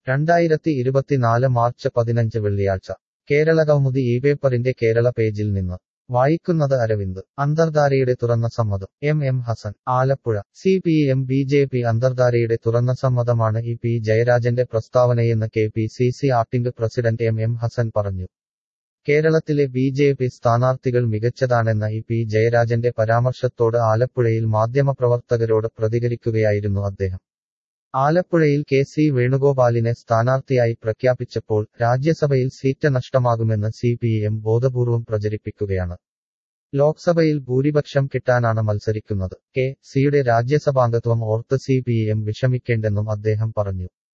രണ്ടായിരത്തി ഇരുപത്തിനാല് മാർച്ച് പതിനഞ്ച് വെള്ളിയാഴ്ച കേരള കൗമുദി ഈ പേപ്പറിന്റെ കേരള പേജിൽ നിന്ന് വായിക്കുന്നത് അരവിന്ദ് അന്തർധാരയുടെ തുറന്ന സമ്മതം M M Hasan Alappuzha C P M B J P അന്തർധാരയുടെ തുറന്ന സമ്മതമാണ് ഇ പി ജയരാജന്റെ പ്രസ്താവനയെന്ന് K P C C acting president M M Hasan പറഞ്ഞു കേരളത്തിലെ ബി ജെ പി സ്ഥാനാർത്ഥികൾ മികച്ചതാണെന്ന ഇ പി ജയരാജന്റെ പരാമർശത്തോട് ആലപ്പുഴയിൽ മാധ്യമപ്രവർത്തകരോട് പ്രതികരിക്കുകയായിരുന്നു അദ്ദേഹം ആലപ്പുഴയിൽ കെ സി വേണുഗോപാലിനെ സ്ഥാനാർത്ഥിയായി പ്രഖ്യാപിച്ചപ്പോൾ രാജ്യസഭയിൽ സീറ്റ് നഷ്ടമാകുമെന്ന് സി പി എം ബോധപൂർവം പ്രചരിപ്പിക്കുകയാണ് ലോക്സഭയിൽ ഭൂരിപക്ഷം കിട്ടാനാണ് മത്സരിക്കുന്നത് കെ സിയുടെ രാജ്യസഭാംഗത്വം ഓർത്ത് സി പി എം വിഷമിക്കേണ്ടെന്നും അദ്ദേഹം പറഞ്ഞു